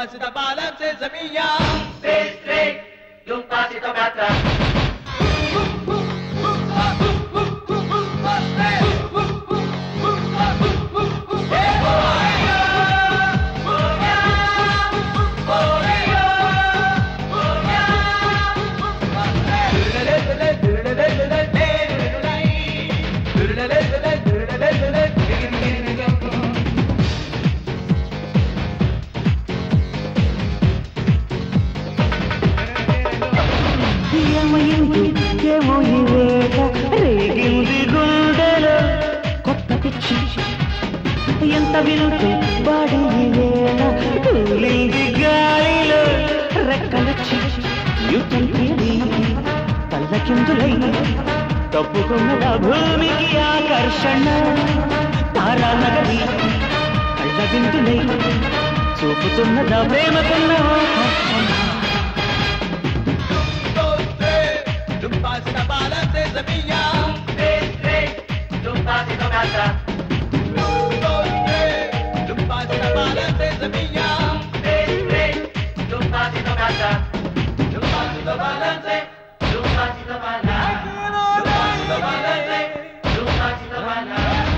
pasito balance semilla. Tres, tres, y un pasito para atrás. ఏమయింది ఏమో ఈ వేళ రేగింది గుండెలో కొత్త పిచ్చి ఎంత విలుతూ బాడి ఈ వేళ కూలింది గాలిలో రెక్కలొచ్చి యుద్ధం తీరి తల్లకిందులై తప్పుకున్నదా భూమికి ఆకర్షణ తారా నగరి కళ్ళ విందులై చూపుతున్నదా ప్రేమకున్న ఆకర్షణ Dos, tres, un pasito balance semilla. Tres, tres, y un pasito para atrás. Dos, tres, un pasito balance semilla. Tres, tres, y un pasito para atrás. Un pasito balance. Y un pasito para atrás. Un pasito balance. Y un pasito para atrás.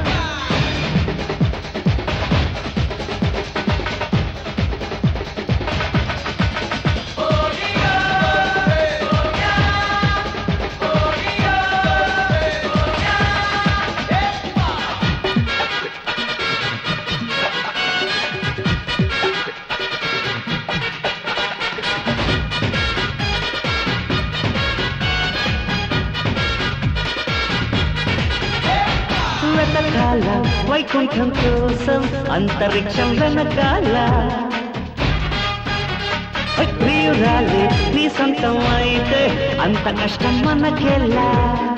వెనకాల వైకుంఠం కోసం అంతరిక్షం వెనకాల ప్రియురాలి నీ సొంతం అయితే అంత కష్టం మనకెలా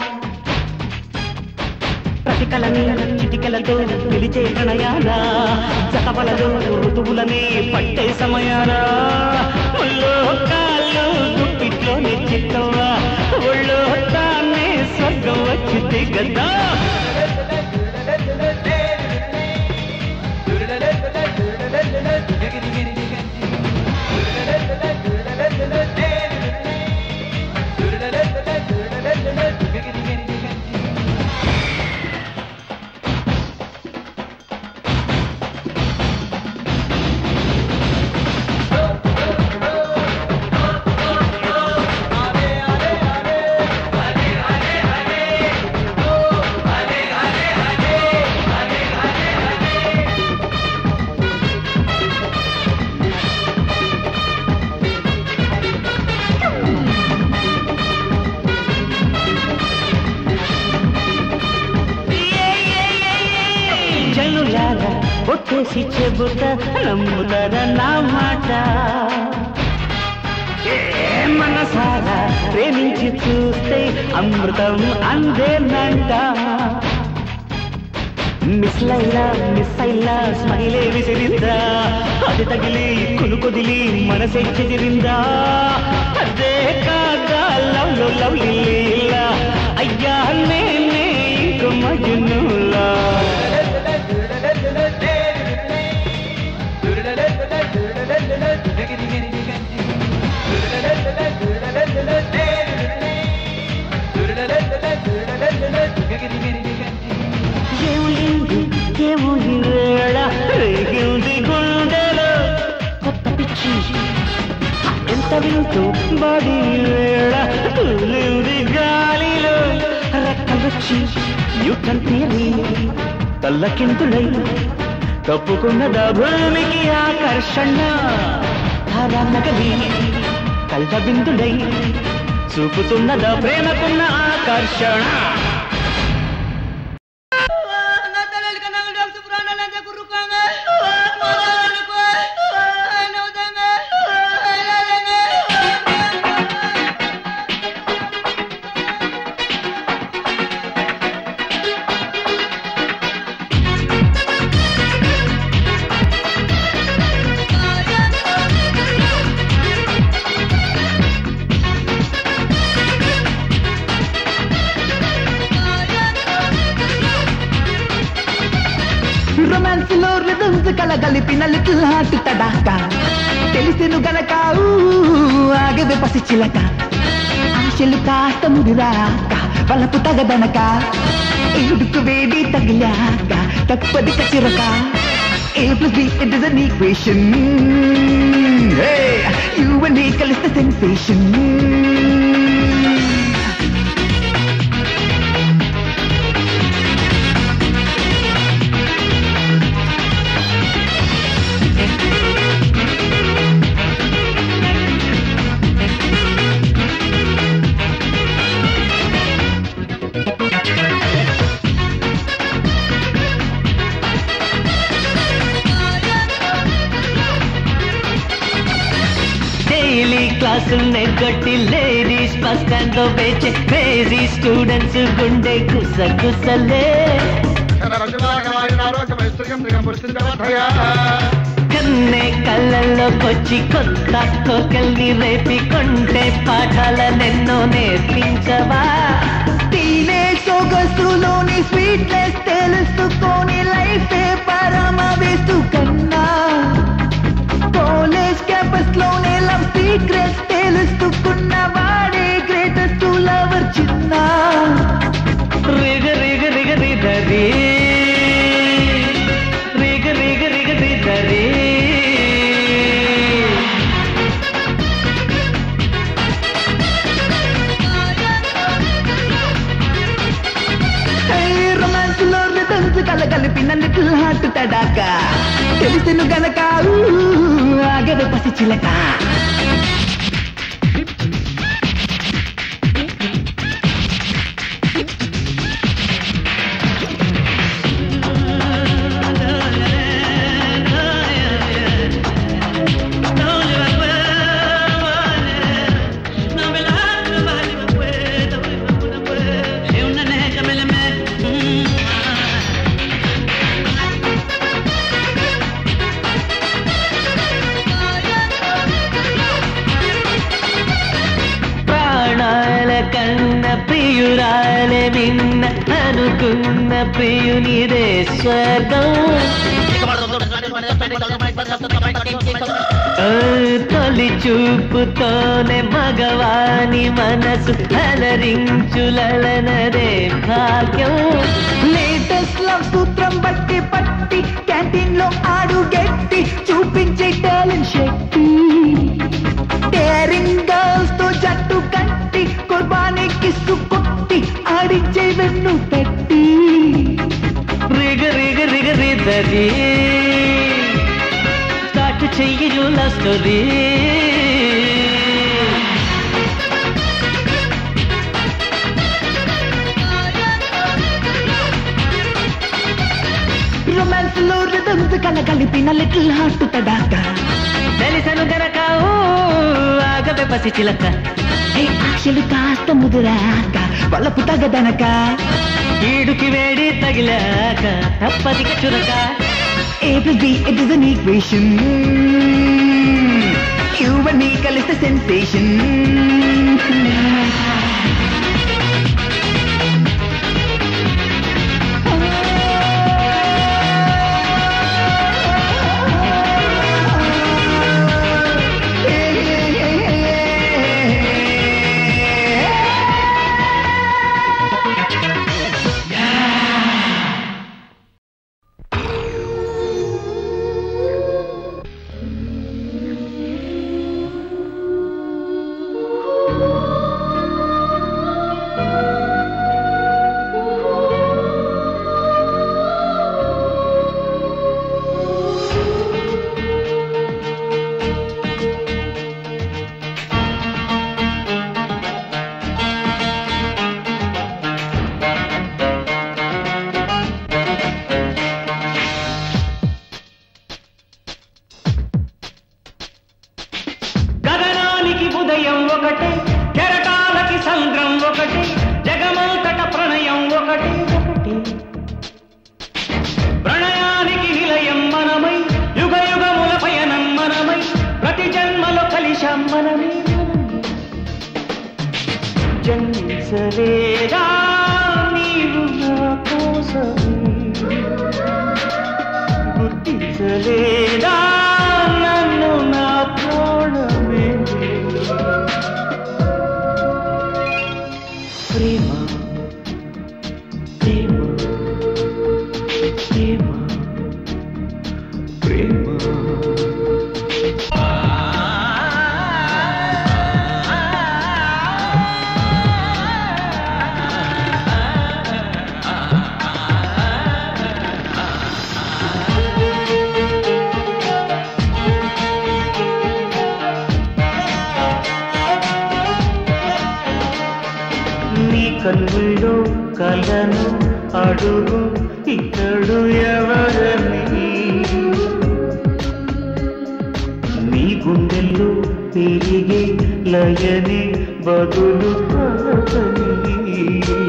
ప్రతికలని చిటికలతో పిలిచే ప్రణయాల జతవలలో ఋతువులని పట్టే సమయాల ఒళ్ళో కాళ్ళు గుప్పిట్లోనే చిత్తవా ఒళ్ళో తానే స్వర్గం వచ్చి దిగదా జనులారా ఒట్టేసి చెబుతా నమ్ముతారా నా మాట ఏ మనసారా ప్రేమించి చూస్తే అమృతం అందేనంట మిస్ లైలా మిస్ అయిలా స్మైలే విసిరిందా అది తగిలి కునుకొదిలి మనసే చెదిరిందా అదే కాగా లవ్ లో లవ్ లీలా అయ్యా నేనే ఇంక మజునులా ఏమైంది ఏమో ఈ వేళ రేగింది గుండెలో కొత్త పిచ్చి ఎంత వింటూ బాడీ వేళ తూలింది గాలిలో రెక్కలొచ్చి యుద్ధం తీరి తల్లకింతులై తప్పుకున్నదా భూమికి ఆకర్షణ ధారానగలి కళ్ళ బిందులై చూపుతున్నదా ప్రేమకున్న ఆకర్షణ రొమాన్స్ లో రిథమ్స్ కలగలిపిన లిటిల్ హార్ట్ తడాక తెలిసెను గనక ఊ, ఆగవే పసి చిలక ఆశలు కాస్త ముదిరాక వలపు తగదనక ఇడుకు వేడి తగిలాక తప్పది కచిరక A plus B it is an equation hey, You and me కలిస్తే sensation డైలీ క్లాసులు నెగ్గొట్టి లేడీస్ బస్ స్టాండ్ లో వేచే క్రేజీ స్టూడెంట్స్ గుండె గుస గుసలే కన్నే కళ్ళల్లోకొచ్చి కొత్త కోకల్ని రేపి కొంటే పాఠాలనెన్నో నేర్పించవా టీనేజ్ సొగసులోని స్వీట్నెస్ తెలుసుకొని లైఫ్ పరమ వేస్తూ కన్నా కాలేజ్ క్యాంపస్ లోనే లవ్ సీక్రెట్స్ తెలుసుకున్న వాడే గ్రేటెస్ట్ లవర్ చిన్న రిగ రిగ రిగ రిదరి రిగ రిగ రిగ రిదరి రొమాన్స్ లో రిథమ్స్ కలగలిపిన లిటిల్ హార్ట్ తడాక తెలిసెను గనక ఊ, ఆగవే పసి చిలక ప్రాణాల కన్న ప్రియురాలే నిన్న అనుకున్న ప్రియునిదే స్వర్గం ఆ, తొలి చూపుతోనే మగవాని మనసు అలరించులనదే భాగ్యం లేటెస్ట్ లవ్ సూత్రం బట్టి పట్టి క్యాంటీన్ లో ఆడు గట్టి చూపించే టాలెంట్ శక్తి డేరింగ్ గర్ల్స్ తో జట్టు కట్టి కుర్బానీ కిస్సు కొట్టి ఆడించే వెన్ను తట్టి రిగ రిగ రిగ రిదరి స్టార్ట్ చెయ్యి లవ్ స్టోరీ రొమాన్స్ లో రిథమ్స్ కలగలిపిన లిటిల్ హార్ట్ తడాక తెలిసను గనక ఊ, ఆగవే పసి చిలక ఏ ఆశలు కాస్త ముదురాక వలపు తగదనక ఈడుకి వేడి తగిలాక తప్పదిక చురక A plus B, it is an equation. You and me కలిస్తే sensation. గగనానికి ఉదయం ఒకటే కెరటాలకి సంద్రం ఒకటే జగమంతట ప్రణయం ఒకటే ఒకటే ప్రణయానికి నిలయం మనమై యుగ యుగముల పయనం మనమై ప్రతి జన్మలో కలిశాం మనమే జన్మించలేదా నీవు నా కోసమే గుర్తించలేదా నన్ను నా ప్రేమ నీ కన్నుల్లో కలను అడుగు ఇతడు ఎవరని నీ గుండెల్లో తిరిగి లయని బదులు పలకని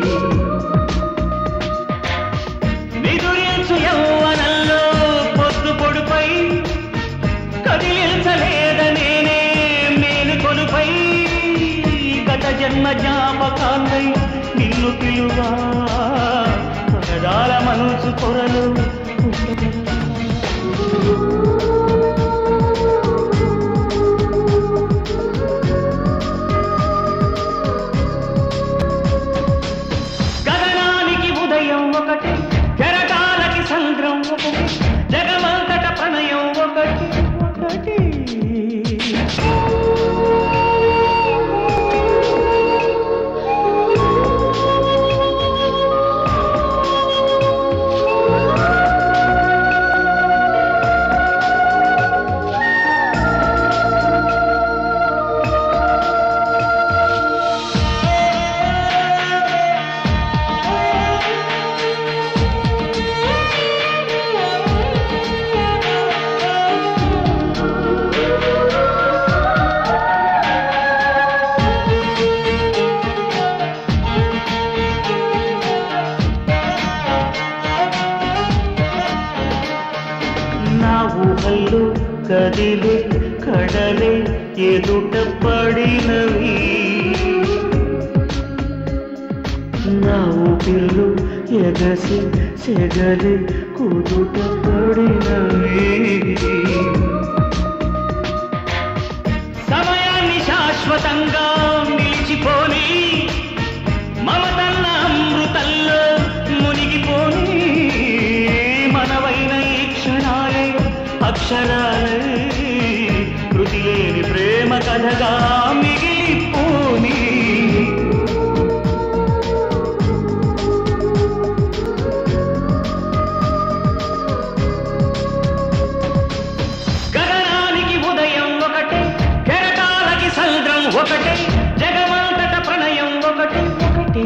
నిదురించు యౌవనంలో పొద్దు పొడుపై కదిలించలేద నేనే మేలు కొలుపై గత జన్మ జ్ఞాపకాన్నై నిన్ను పిలువా పరదాల మనసు కొరలు గగనానికి ఉదయం ఒకటి కెరటాలకి సంద్రం ఒకటి జగమంతట ప్రణయం ఒకటి ఒకటి నా ఊహల్లో కదిలే కడలే ఎదుట పడినవి నా ఊపిర్లు ఎగసి సెగలి కుదుట పడినవి సమయాన్ని శాశ్వతంగా నిలిచిపోని మమతన్న అమృతంలో మునిగిపోని మనవైన ఈ క్షణాలే అక్షరాలే కృతి లేని ప్రేమ కథగా మిగిలిపోని గగనానికి ఉదయం ఒకటే కెరటాలకి సముద్రం ఒకటే జగమంతట ప్రణయం ఒకటి ఒకటి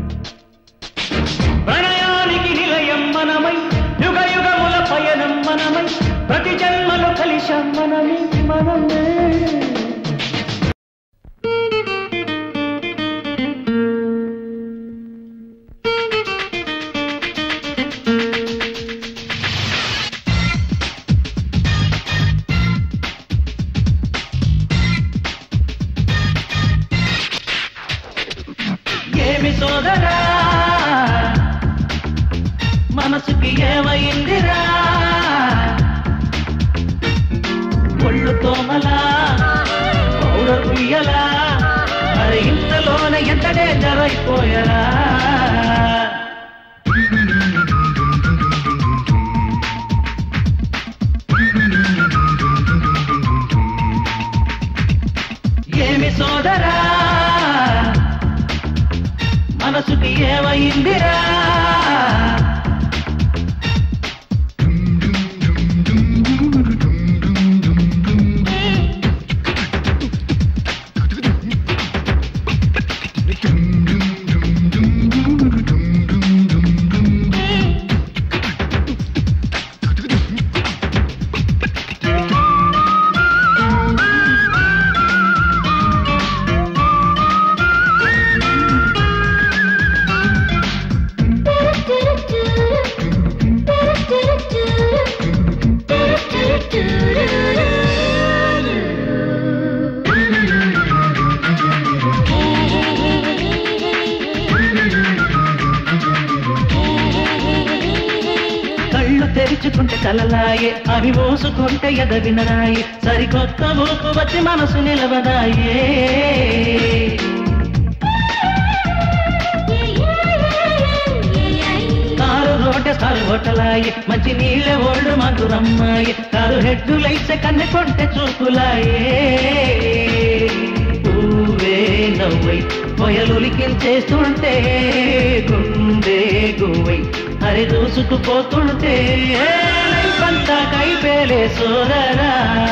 ప్రణయానికి నిలయం మనమై యుగ యుగముల పయనం మనమై ప్రతి జన్మలో కలిశాం మనమే మనమే ఏమి సోదరా మనసుకి ఏమైందిరా ఒళ్ళు తోమలా పౌడర్ పియ్యలా మరి ఇంతలోన ఎంత డేంజర్ అయిపోయరా ఏమి సోదరా మనసుకి ఏమైందిరా కళ్ళు తెరుచుకుంటే కలలాయే అవి మోసుకుంటే ఎద వినరాయి సరికొత్త ఊపు వచ్చి మనసు నిలవదాయే కారు రోడ్డు సారు హోటలాయి మంచి నీళ్ళ ఓళ్ళు మధురమ్మాయి కారు కన్నెడ్డులైతే కన్నె కొంటె చూపులాయే పువ్వే నవ్వై పొయలులికించేస్తుంటే గుండె గువ్వై హరి దూసుకుపోతుంటే పంతా కైపేలే సోదరా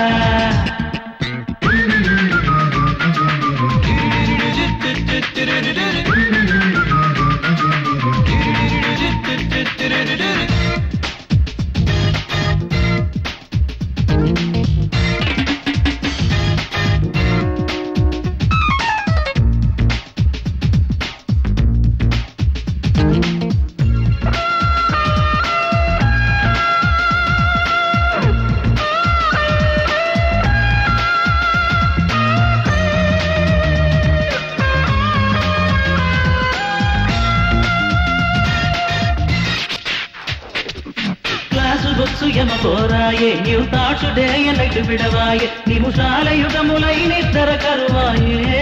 క్లాసు బొక్సు ఎమ పోరాయే నీవు తాచుడే నైటు విడవాయే నిముషాల యుగములై నిద్ర కరువాయే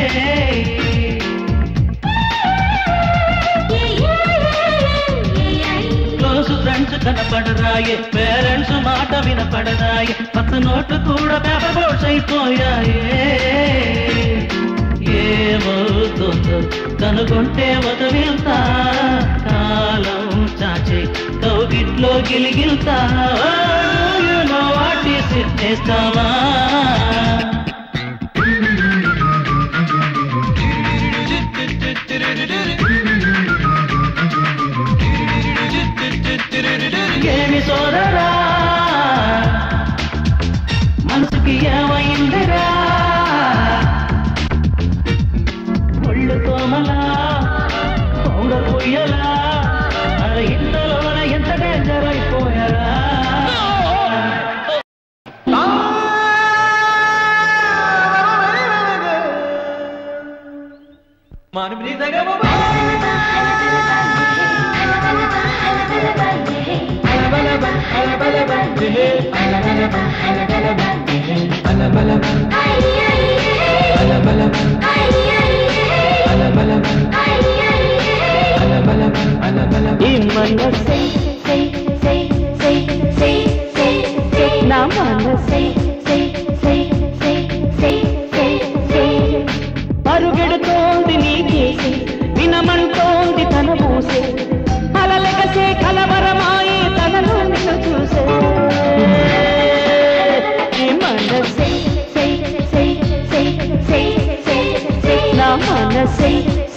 క్లోజ్ ఫ్రెండ్స్ కనపడరాయే పేరెంట్స్ మాట వినపడరాయే పచ్చ నోట్లు కూడా పేపర్ బోర్డ్స్ అయిపోయాయే ఏమవుతుందో కనుగొంటే వదవిల్తా కాలం చాచే కౌగిట్లో గిలిగిల్తా వాటి సిద్ధేస్తావా ఏమి సోదరా మనసుకి ఏమైందిరా ఒళ్ళు కోమలా పౌడ పొయ్యలా అర ఇంతలోన ఎంత డేంజర్ అయిపోయారా మానవుని సగమ ఈ మనసే నా మనసే పరుగెడుతోంది నీకేసి వినమంటోంది తన ఊసే అలలెగసే కలవరమాయి తనలో నిన్ను చూసే ఈ మనసే నా మనసే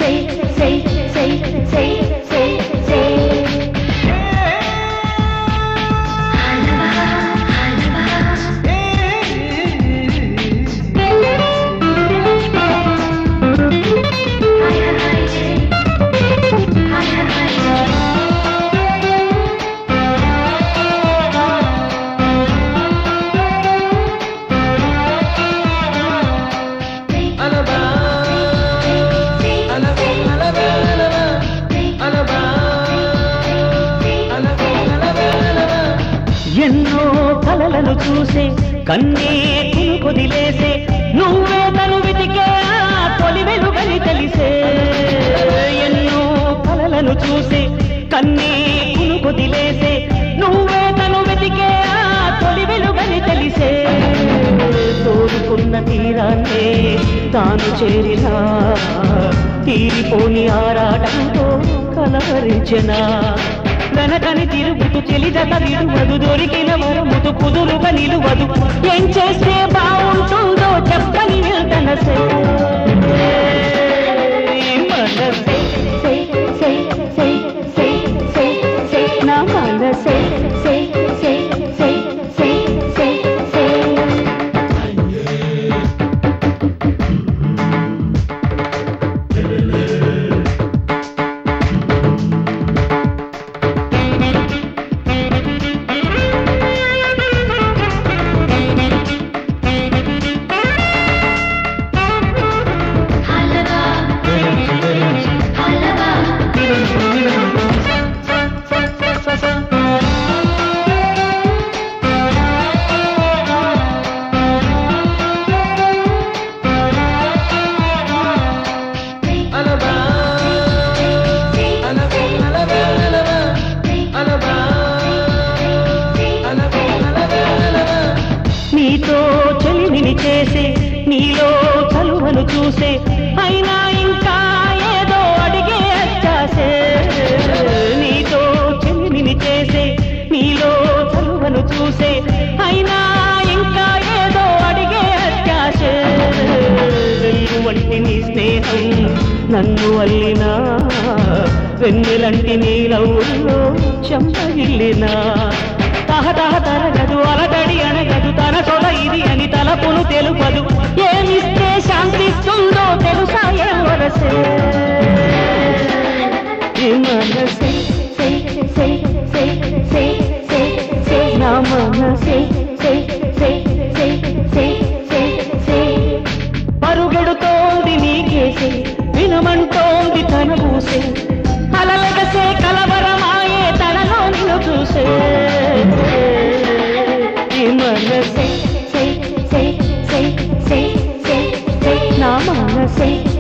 ఎన్నో కలలను చూసే కన్నే కొదిలేసే నువ్వే తను వెతికే ఆ తొలి వెలుగని తెలిసే ఎన్నో కలలను చూసే కన్నే కొదిలేసే నువ్వే తను వెతికే ఆ తొలి వెలుగని తెలిసే తోడుకున్న తీరాన్నే తాను చేరినా తీరిపోని ఆరాటంతో కలవరించెనా వెనకని తిరుగుతూ చెలిదత విడువదు దొరికిన వరముదు కుదురుగా నిలువదు ఏం చేస్తే బాగుంటుందో చెప్పని వెళ్తనసే మనసే నా మనసే చెలిమిని చేసే నీలో చలువను చూసే అయినా ఇంకా ఏదో అడిగే అచ్చాసే నీతో చెలిమిని చేసే నీలో చలువను చూసే అయినా ఇంకా ఏదో అడిగే అత్యాసే వెన్ను వంటి నీ స్నేహం నన్ను అల్లినా వెన్నెలంటి నీలవుల్లో చెంపగిల్లినా తహతహ తరగదు అలటడి అనగదు తన సొల ఇది అని తలపును తెలుపదు ఏమిస్తే శాంతిస్తుందో తెలుసా ఏం వరసే ఈ మనసే సే సే సే సే సే సే నా మనసే సే సే సే సే సే సే పరుగెడుతోంది నీకేసే వినమంటోంది తన ఊసే అలలగసే కలవరమాయే తనలో నిన్ను చూసే ఈ మనసే సే సే సే సే సే సే నా మనసే